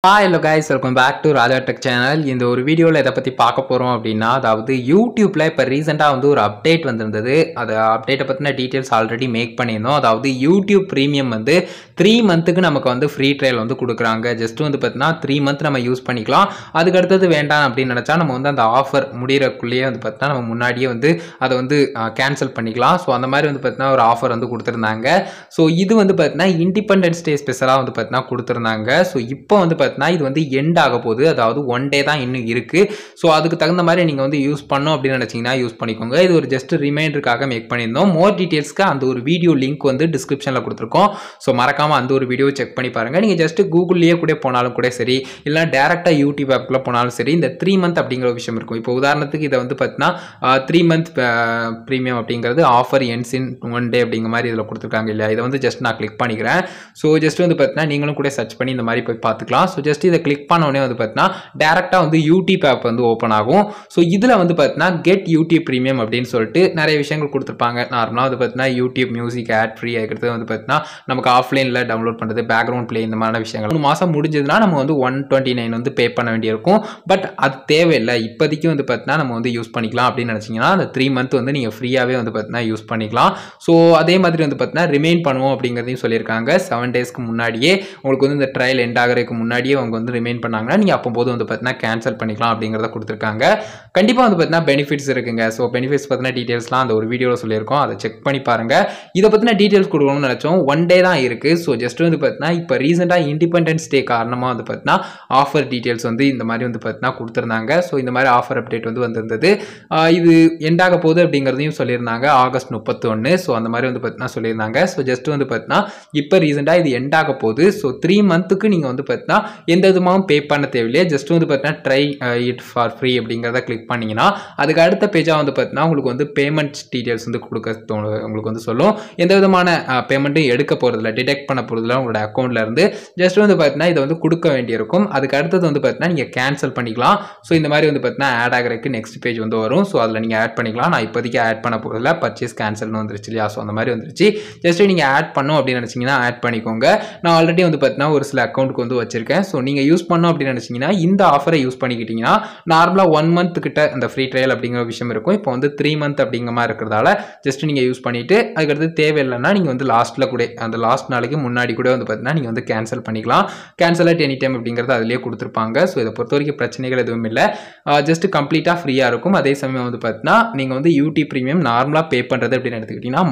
hi hello guys welcome back to Raja tech channel இந்த ஒரு வீடியோவில் எதை பற்றி பார்க்க போகிறோம் அப்படின்னா அதாவது யூடியூப்பில் இப்போ ரீசெண்டாக வந்து ஒரு அப்டேட் வந்திருந்தது அது அப்டேட்டை பற்றின டீட்டெயில்ஸ் ஆல்ரெடி மேக் பண்ணியிருந்தோம் அதாவது யூடியூப் ப்ரீமியம் வந்து த்ரீ மந்த்துக்கு நமக்கு வந்து ஃப்ரீ ட்ரையல் வந்து கொடுக்குறாங்க ஜஸ்ட் வந்து பார்த்தீங்கன்னா த்ரீ மந்த் நம்ம யூஸ் பண்ணிக்கலாம் அதுக்கு அடுத்தது வேண்டாம் அப்படின்னு நினச்சா நம்ம வந்து அந்த ஆஃபர் முடிகிறக்குள்ளேயே வந்து பார்த்தீங்கன்னா நம்ம முன்னாடியே வந்து அதை வந்து கேன்சல் பண்ணிக்கலாம் ஸோ அந்த மாதிரி வந்து பார்த்தீங்கன்னா ஒரு ஆஃபர் வந்து கொடுத்துருந்தாங்க ஸோ இது வந்து பார்த்தீங்கன்னா இண்டிபெண்டன்ஸ் டே ஸ்பெஷலாக வந்து பார்த்தீங்கன்னா கொடுத்துருந்தாங்க ஸோ இப்போ வந்து பார்த்தீங்கன்னா இது வந்து எண்ட் ஆக போகுது அதாவது ஒன் டே தான் இன்னும் இருக்குது ஸோ அதுக்கு தகுந்த மாதிரி நீங்கள் வந்து யூஸ் பண்ணோம் அப்படின்னு நினச்சிங்கன்னா யூஸ் பண்ணிக்கோங்க இது ஒரு ஜஸ்ட் ரிமைண்டருக்காக மேக் பண்ணியிருந்தோம் மோர் டீட்டெயில்ஸ்க்கு அந்த ஒரு வீடியோ லிங்க் வந்து டிஸ்கிரிப்ஷனில் கொடுத்துருக்கோம் ஸோ மறக்காமல் அந்த ஒரு வீடியோ செக் பண்ணி பாருங்கள் நீங்கள் ஜஸ்ட் கூகுள்லேயே கூட போனாலும் கூட சரி இல்லை டேரெக்டாக யூடியூப் ஆப்குள்ளே போனாலும் சரி இந்த த்ரீ மந்த் அப்படிங்கிற ஒரு விஷயம் இருக்கும் இப்போ உதாரணத்துக்கு இதை வந்து பார்த்தீங்கன்னா த்ரீ மந்த் ப்ரீமியம் அப்படிங்கிறது offer ends in one day அப்படிங்கிற மாதிரி இதில் கொடுத்துருக்காங்க இல்லையா இதை வந்து ஜஸ்ட் நான் கிளிக் பண்ணிக்கிறேன் ஸோ ஜஸ்ட் வந்து பார்த்தீங்கன்னா நீங்களும் கூட சர்ச் பண்ணி இந்த மாதிரி போய் பார்த்துக்கலாம் ஸோ ஜஸ்ட் இதை கிளிக் பண்ண உடனே வந்து பார்த்தீங்கன்னா டேரெக்டாக வந்து யூடியூப் ஆப் வந்து ஓப்பன் ஆகும் ஸோ இதில் வந்து பார்த்தீங்கன்னா கெட் யூடியூப் ப்ரீமியம் அப்படின்னு சொல்லிட்டு நிறைய விஷயங்கள் கொடுத்துருப்பாங்க நார்மலாக வந்து பார்த்தீங்கன்னா யூடியூப் மியூசிக் ஆட் ஃப்ரீ அதுக்கடுத்து வந்து பார்த்தீங்கன்னா நமக்கு ஆஃப்லைனில் டவுன்லோட் பண்ணுறது பேக்ரவுண்ட் ப்ளே இந்த மாதிரியான விஷயங்கள் மூணு மாதம் முடிஞ்சதுன்னா நம்ம வந்து ஒன் டுவெண்ட்டி நைன் வந்து பே பண்ண வேண்டியிருக்கும் பட் அது தேவையில்லை இப்போதைக்கு வந்து பார்த்தீங்கன்னா நம்ம வந்து யூஸ் பண்ணிக்கலாம் அப்படின்னு நினச்சிங்கன்னா அந்த த்ரீ மந்த் வந்து நீங்கள் ஃப்ரீயாகவே வந்து பார்த்தீங்கன்னா யூஸ் பண்ணிக்கலாம் ஸோ அதே மாதிரி வந்து பார்த்தீங்கன்னா ரிமைன் பண்ணுவோம் அப்படிங்கிறதையும் சொல்லியிருக்காங்க செவன் டேஸ்க்கு முன்னாடியே உங்களுக்கு வந்து இந்த ட்ரையல் எண்ட் ஆகிறதுக்கு முன்னாடியே அவங்க வந்து ரிமைன் பண்ணாங்கன்னா நீங்கள் அப்போது வந்து பார்த்தீங்கன்னா கேன்சல் பண்ணிக்கலாம் அப்படிங்கிறத கொடுத்துருக்காங்க கண்டிப்பாக வந்து பார்த்தீங்கன்னா பெனிஃபிட்ஸ் இருக்குங்க ஸோ பெனிஃபிட்ஸ் பற்றின டீட்டெயில்ஸ்லாம் அந்த ஒரு வீடியோவில் சொல்லியிருக்கோம் அதை செக் பண்ணி பாருங்கள் இதை பற்றின டீட்டெயில்ஸ் கொடுக்கணும்னு நினச்சோம் ஒன் டே தான் இருக்குது ஸோ ஜஸ்ட் வந்து பார்த்தீங்கன்னா இப்போ ரீசெண்டாக இண்டிபெண்டன்ஸ் டே காரணமாக வந்து பார்த்தீங்கன்னா ஆஃபர் டீட்டெயில்ஸ் வந்து இந்த மாதிரி வந்து பார்த்தீங்கன்னா கொடுத்துருந்தாங்க ஸோ இந்த மாதிரி ஆஃபர் அப்டேட் வந்து வந்திருந்தது ஆஹ் இது எண்டாக போகுது அப்படிங்கிறதையும் சொல்லியிருந்தாங்க ஆகஸ்ட் முப்பத்தொன்று ஸோ அந்த மாதிரி வந்து பார்த்தீங்கன்னா சொல்லியிருந்தாங்க ஸோ ஜஸ்ட் வந்து பார்த்தீங்கன்னா இப்போ ரீசெண்டாக இது எண்டாக போகுது ஸோ த்ரீ மந்த்துக்கு நீங்கள் வந்து பார்த்தீங்கன்னா எந்த விதமாகவும் பே பண்ண தேவையில்லையே ஜஸ்ட் வந்து பார்த்தீங்கன்னா ட்ரை இட் ஃபார் ஃப்ரீ அப்படிங்கிறத கிளிக் பண்ணிங்கன்னா அதுக்கு அடுத்த பேஜாக வந்து பார்த்தீங்கன்னா உங்களுக்கு வந்து பேமெண்ட் டீட்டெயில்ஸ் வந்து கொடுக்க தோணு உங்களுக்கு வந்து சொல்லும் எந்த விதமான பேமெண்ட்டும் எடுக்க போகிறதில்ல டிடெக்ட் பண்ண போகிறதில்ல உங்களோட அக்கௌண்ட்ல இருந்து ஜஸ்ட் வந்து பார்த்தீங்கன்னா இதை வந்து கொடுக்க வேண்டியிருக்கும் அதுக்கு அடுத்தது வந்து பார்த்தீங்கன்னா நீங்கள் கேன்சல் பண்ணிக்கலாம் ஸோ இந்த மாதிரி வந்து பார்த்தீங்கன்னா ஆட் ஆகிறதுக்கு நெக்ஸ்ட் பேஜ் வந்து வரும் ஸோ அதில் நீங்கள் ஆட் பண்ணிக்கலாம் நான் இப்போதைக்கு ஆட் பண்ண போகிறதில்ல பர்ச்சேஸ் கேன்சல்னு வந்துருச்சு இல்லையா ஸோ அந்த மாதிரி வந்துருச்சு ஜஸ்ட் நீங்கள் ஆட் பண்ணோம் அப்படின்னு நினச்சிங்கன்னா ஆட் பண்ணிக்கோங்க நான் ஆல்ரெடி வந்து பார்த்தீங்கன்னா ஒரு சில அக்கௌண்ட்டுக்கு வந்து வச்சிருக்கேன் ஸோ நீங்கள் யூஸ் பண்ணோம் அப்படின்னு நினச்சிங்கன்னா இந்த ஆஃபரை யூஸ் பண்ணிக்கிட்டீங்கன்னா நார்மலாக ஒன் மந்த் கிட்ட அந்த ஃப்ரீ ட்ரையல் அப்படிங்கிற விஷயம் இருக்கும் இப்போ வந்து த்ரீ மந்த் அப்படிங்கிற மாதிரி இருக்கிறதால ஜஸ்ட் நீங்கள் யூஸ் பண்ணிவிட்டு அதுக்கடுத்து தேவையில்லைன்னா நீங்கள் வந்து லாஸ்ட்டில் கூட அந்த லாஸ்ட் நாளைக்கு முன்னாடி கூட வந்து பார்த்தீங்கன்னா நீங்கள் வந்து கேன்சல் பண்ணிக்கலாம் கேன்சல் அட் எனி டைம் அப்படிங்கிறது அதிலேயே கொடுத்துருப்பாங்க ஸோ இதை பொறுத்த வரைக்கும் பிரச்சனைகள் எதுவும் இல்லை ஜஸ்ட் கம்ப்ளீட்டாக ஃப்ரீயாக இருக்கும் அதே சமயம் வந்து பார்த்தீங்கன்னா நீங்கள் வந்து யூடியூப் ப்ரீமியம் நார்மலாக பே பண்ணுறது அப்படின்னு எடுத்துக்கிட்டிங்கன்னா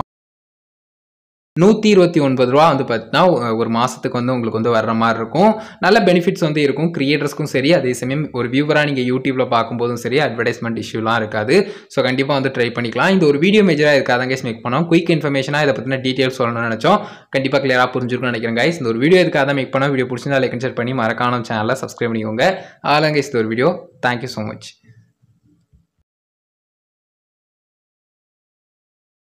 நூற்றி இருபத்தி ஒன்பது ரூபா வந்து பார்த்தீங்கன்னா ஒரு மாதத்துக்கு வந்து உங்களுக்கு வந்து வர்ற மாதிரி இருக்கும் நல்ல பெனிஃபிட்ஸ் வந்து இருக்கும் கிரியேட்டர்ஸ்க்கும் சரி அதே சமயம் ஒரு வியூவராக நீங்கள் யூடியூப்பில் பார்க்கும்போதும் சரி அட்வர்டைஸ்மெண்ட் இஷ்யூலாம் இருக்காது ஸோ கண்டிப்பாக வந்து ட்ரை பண்ணிக்கலாம் இந்த ஒரு வீடியோ மேஜராக இருக்காத கைஸ் மேக் பண்ணோம் குயிக் இன்ஃபர்மேஷனாக இதை பற்றின டீட்டெயில்ஸ் சொல்லணும்னு நினச்சோம் கண்டிப்பாக கிளியராக புரிஞ்சிருக்கும்னு நினைக்கிறேன் கைஸ் இந்த ஒரு வீடியோ எதுக்காக தான் மேக் பண்ணோம் வீடியோ பிடிச்சிருந்தா லைக் ஷேர் பண்ணி மறக்காம சேனலை சப்ஸ்கிரைப் பண்ணிக்கோங்க ஆலாம் கைஸ் இந்த ஒரு வீடியோ தேங்க்யூ ஸோ மச்